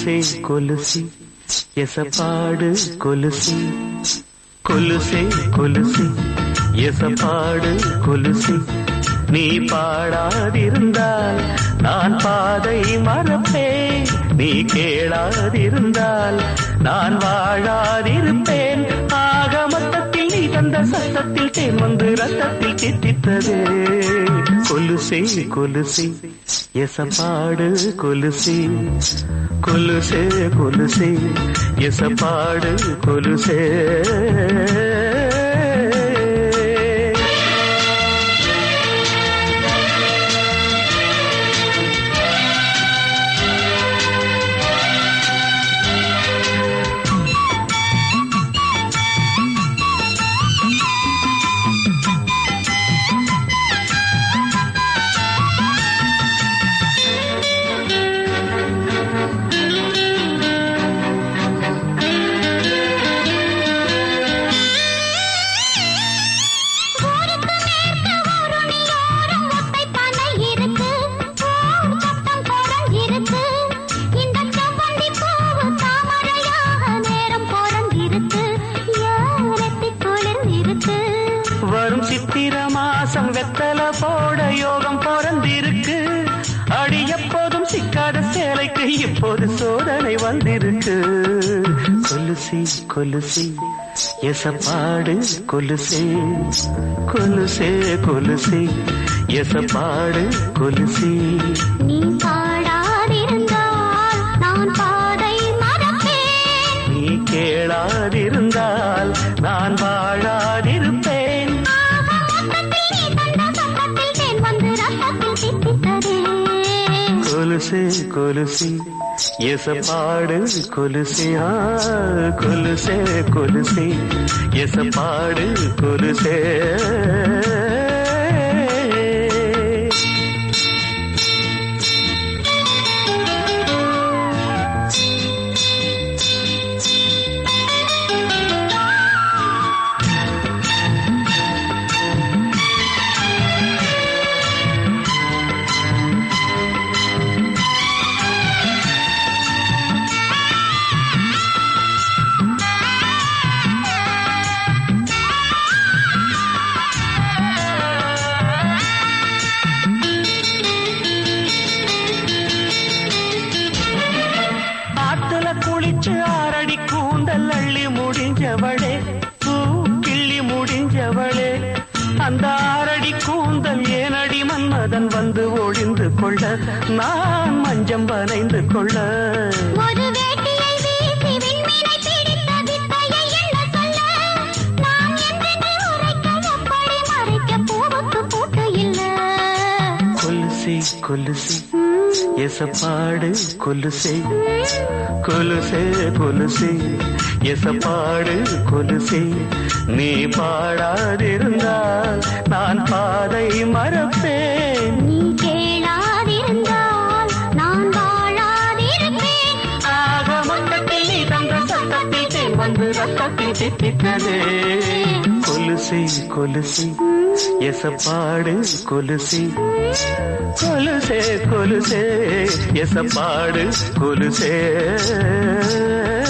கொலுசே கொலுசி எசப்பாடு கொலுசி கொலுசே கொலுசி எசப்பாடு கொலுசி நீ பாடாதிருந்தால் நான் பாதை மறப்பேன் நீ கேளாதிருந்தால் நான் வாழாதிருப்பேன் ஆக மொத்தத்தில் நீ தந்த சத்தத்தில் தேன் வந்து ரத்தத்தில் சித்தித்தது கொலுசை கொலுசி எசப்பாடு கொலுசி கொலுசே கொலுசே எசப்பாடு கொலுசே ஊருக்கு மேற்கு ஊருணியோரம் ஒத்தை பனை இருக்கு ஊர் சத்தம் குறைஞ்சிருக்கு இந்த செவ்வந்தி பூவு தாமரையாக நேரம் பிறந்திருக்கு ஏலத்தி குளிர்ந்திருக்கு வரும் சித்திர மாசம் வெத்தல போட யோகம் பிறந்திருக்கு அடி எப்போதும் சிக்காத சேலைக்கு இப்போது சோதனை வந்திருக்கு கொலுசி கொலுசி எசப்பாடு கொலுசே கொலுசே கொலுசி எசப்பாடு கொலுசி நீ பாடாதிருந்தால் நான் பாதை மறப்பேன் நீ கேளாதிருந்தால் நான் வாழாதிருப்பேன் மொத்தத்தில் நீ தந்த சத்தத்தில் தேன் வந்து ரத்தத்தில் சித்தித்ததே கொலுசு கொலுசி எசப்பாடு கொலுசி ஆ கொலுசே கொலுசி எசப்பாடு கொலுசே ஆத்துல குளிச்சு ஆறடி கூந்தல் அள்ளி முடிஞ்சவளே பூ கிள்ளி முடிஞ்சவளே அந்த ஆறடி கூந்தல் ஏனடி மன்மதன் வந்து ஒழிந்து கொள்ள நான் மஞ்சம் வரைந்து கொள்ள ஒரு வேட்டியை வீசி விண்மீனை பிடித்த வித்தையை என்ன சொல்ல நாம் என்றென்று உரைக்க எப்படி மறைக்க பூவுக்கு பூட்டு இல்ல கொலுசி கொலுசி எசப்பாடு கொலுசே கொலுசே கொலுசே எசப்பாடு கொலுசே நீ பாடாதிருந்தால் நான் பாதை மறப்பேன் நீ கேளாதிருந்தால் நான் வாழாதிருப்பேன் ஆக மொத்தத்தில் நீ தந்த சத்தத்தில் தேன் வந்து ரத்தத்தில் சித்தித்ததே கொலுசி கொலுசி எசப்பாடு கொலுசி கொலுசே கொலுசே எசப்பாடு கொலுசே